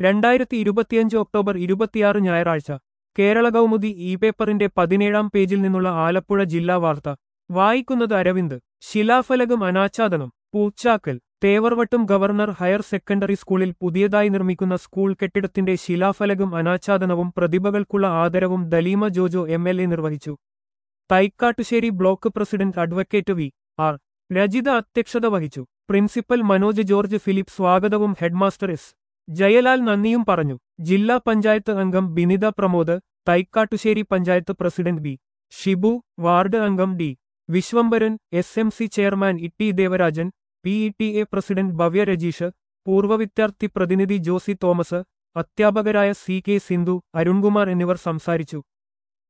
രണ്ടായിരത്തി ഇരുപത്തിയഞ്ച് ഒക്ടോബർ ഇരുപത്തിയാറ് ഞായറാഴ്ച കേരള കൗമുദി ഇ പേപ്പറിന്റെ പതിനേഴാം പേജിൽ നിന്നുള്ള ആലപ്പുഴ ജില്ലാ വാർത്ത വായിക്കുന്നത് അരവിന്ദ് ശിലാഫലകം അനാച്ഛാദനം Poochakkal Thevarvattam governor higher secondary സ്കൂളിൽ പുതിയതായി നിർമ്മിക്കുന്ന സ്കൂൾ കെട്ടിടത്തിന്റെ ശിലാഫലകം അനാച്ഛാദനവും പ്രതിഭകൾക്കുള്ള ആദരവും Daleema Jojo M L A നിർവഹിച്ചു Thaikkattussery block president advocate V R Rajitha അധ്യക്ഷത വഹിച്ചു പ്രിൻസിപ്പൽ മനോജ് ജോർജ് ഫിലിപ്പ് സ്വാഗതവും ഹെഡ്മാസ്റ്റർ എസ് ജയലാൽ നന്ദിയും പറഞ്ഞു ജില്ലാ പഞ്ചായത്ത് അംഗം Binitha Pramod Thaikkattussery panchayat president B Shibu ward അംഗം D Viswambharan S M C chairman E Devarajan P E T A president Bhavya Rajeesh പൂർവ്വ വിദ്യാർത്ഥി പ്രതിനിധി ജോസി തോമസ് അധ്യാപകരായ സി കെ സിന്ധു അരുൺകുമാർ എന്നിവർ സംസാരിച്ചു